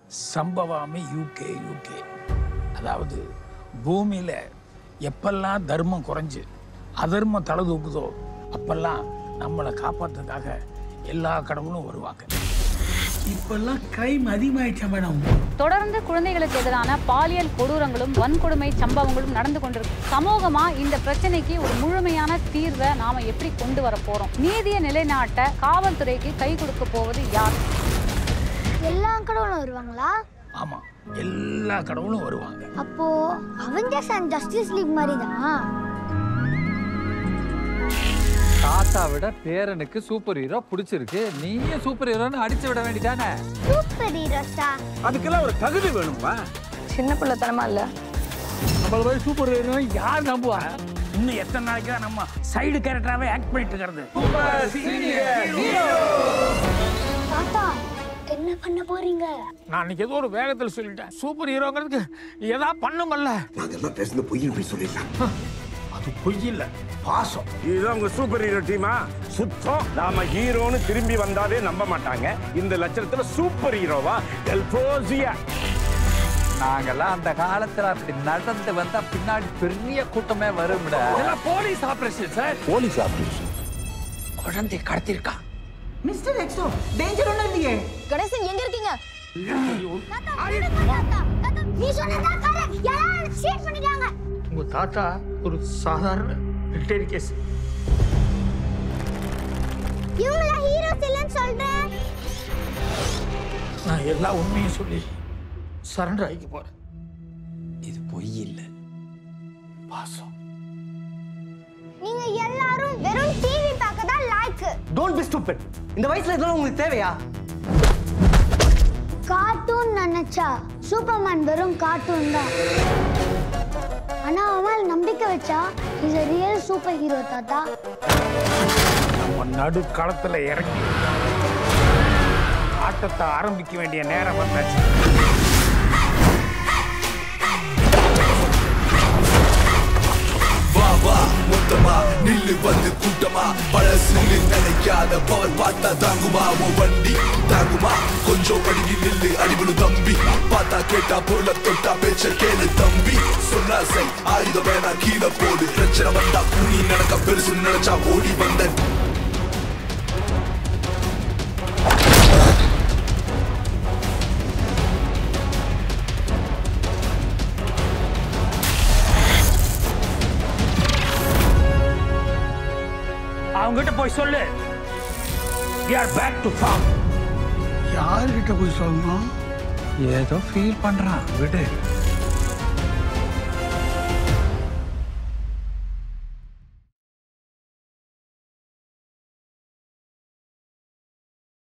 சம்பவாமி UK UK அதாவது பூமியில் எப்பெல்லாம் தர்மம் குறைஞ்சு அதர்மம் தலை தூக்குதோ அப்பெல்லாம் நம்மளை காப்பாற்றுறதுக்காக எல்லா கடவுளும் வருவாங்க இப்பெல்லாம் கிரைம் அதிகமாயிடுச்சா மேடம் தொடர்ந்து குழந்தைகளுக்கு எதிரான பாலியல் கொடூரங்களும் வன்கொடுமை சம்பவங்களும் நடந்து கொண்டிருக்கு சமூகமா இந்த பிரச்சனைக்கு ஒரு முழுமையான தீர்வை நாம எப்படி கொண்டு வர போறோம் நீதியை நிலைநாட்ட காவல்துறைக்கு கை கொடுக்க போவது யார் எல்லா கடவுளும் வருவாங்களா ஆமாம் எல்லா கடவுளும் வருவாங்க அப்போ அவெஞ்சர்ஸ் அண்ட் ஜஸ்டிஸ் லீக் மாதிரி தான் தாத்தா விட பேரனுக்கு சூப்பர் ஹீரோ பிடிச்சிருக்கு நீயும் சூப்பர் ஹீரோன்னு அடிச்சு விட வேண்டியதானே சூப்பர் ஹீரோஸா அதுக்கெல்லாம் ஒரு தகுதி வேணும்பா சின்ன பிள்ளைத்தனமா இல்ல நம்மள போய் சூப்பர் ஹீரோ யார் நம்புவா இன்னும் எத்தனை நாளைக்கு தான் நம்ம சைடு கேரக்டராகவே ஆக்ட் பண்ணிட்டு இருக்கிறது தாத்தா என்ன பண்ண போறீங்க நான் அன்னைக்கு ஏதோ ஒரு வேகத்தில் சொல்லிட்டேன் சூப்பர் ஹீரோங்கிறதுக்கு ஏதா பண்ணுங்கல்ல நாங்கெல்லாம் பேசுறது பொய்ன்னு போய் சொல்லிடலாம் அது பொய் இல்ல பாசம் இதுதான் உங்க சூப்பர் ஹீரோ டீமா சுத்தம் நாம ஹீரோன்னு திரும்பி வந்தாலே நம்ப மாட்டாங்க இந்த லட்சணத்துல சூப்பர் ஹீரோவா டெல்போசியா நாங்கெல்லாம் அந்த காலத்துல அப்படி நடந்து வந்தா பின்னாடி பெரிய கூட்டமே வரும்ல இதெல்லாம் police operation sir police operation குழந்தை கடத்திருக்கா மிஸ்டர் எக்ஸோ டேஞ்சர் ஒன்றும் இல்லையே கணேசன் எங்க இருக்கீங்க தாத்தா, விடுங்க தாத்தா. தாத்தா, நீ சொன்னதா கரெக்ட் எல்லாரும் ஷீட் பண்ணிட்டாங்க உங்க தாத்தா ஒரு சாதாரண ரிட்டையர் கேஸ் இவங்கள ஹீரோஸ் இல்லைன்னு சொல்றேன் நான் எல்லா உண்மையும் சொல்லி சரண்டர் ஆகிக்க போறேன் இது பொய் இல்ல பாசம் நீங்க எல்லாரும் வெறும் டிவி பார்க்க தான் லாய்க்கு டோன்ட் பி ஸ்டூபிட் இந்த வயசுல இதெல்லாம் உங்களுக்கு தேவையா கார்ட்டூன் நினைச்சா சூப்பர்மேன் வெறும் கார்ட்டூன் தான் ஆனா அவன் நம்பிக்கை வச்சா is a real super hero தாத்தா நம்ம நடு களத்துல இறங்கி ஆட்டத்தை ஆரம்பிக்க வேண்டிய நேரம் வந்தாச்சு வா வா மொத்தமா நில்லு வந்து கூட்டமா பழசுன்னு நினைக்காத பவர் பார்த்தா தாங்குமா உன் வண்டி தாங்குமா கொஞ்சம் அடிக்கி நில்லு அடிபடு தம்பி பார்த்தா கேட்டா பொருளை தொட்டா பேச்ச கேளு தம்பி சொன்னா செய் ஆயுதம் வேணா கீழே போடு பிரச்சனை வந்தா கூனி நடக்க பெருசு நினைச்சா ஓடி வந்த அவங்ககிட்ட போய் சொல்லு we are back to farm யார்கிட்ட போய் சொல்லணும் ஏதோ ஃபீல் பண்றான் விடு